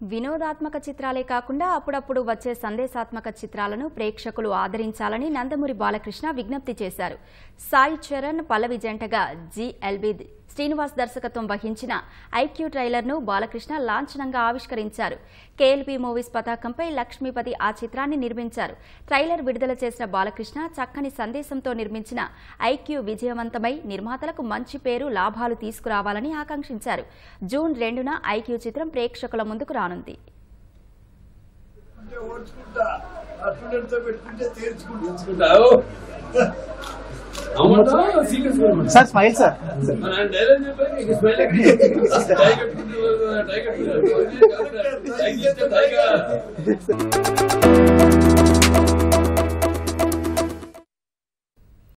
వినోదాత్మక చిత్రాలే కాకుండా అప్పుడప్పుడు వచ్చే సందేశాత్మక చిత్రాలను ప్రేక్షకులు ఆదరించాలని నందమూరి బాలకృష్ణ విజ్ఞప్తి చేశారు సాయి చరణ్ పల్లవి జంటగా జిఎల్బి శ్రీనివాస్ దర్శకత్వం వహించిన ఐక్యూ ట్రైలర్ను బాలకృష్ణ లాంఛనంగా ఆవిష్కరించారు కేఎల్పి మూవీస్ పతాకంపై లక్ష్మీపతి ఆ చిత్రాన్ని నిర్మించారు ట్రైలర్ విడుదల చేసిన బాలకృష్ణ చక్కని సందేశంతో నిర్మించిన ఐక్యూ విజయవంతమై నిర్మాతలకు మంచి పేరు లాభాలు తీసుకురావాలని ఆకాంక్షించారు జూన్ రెండున ఐక్యూ చిత్రం ప్రేక్షకుల ముందుకు రానుంది అంటే ఓడ్చుకుంటా ఆ స్టూడెంట్ తో పెట్టుకుంటే తీర్చుకుంటా తెలుసుకుంటావు అవునా సీరియస్ సార్ స్మైల్ సార్ మన డైలాగ్ చెప్పారు నీకు స్మైల్ టై కట్టుకుంటూ టై కట్టుకుంటూ టై చేస్తే టైగా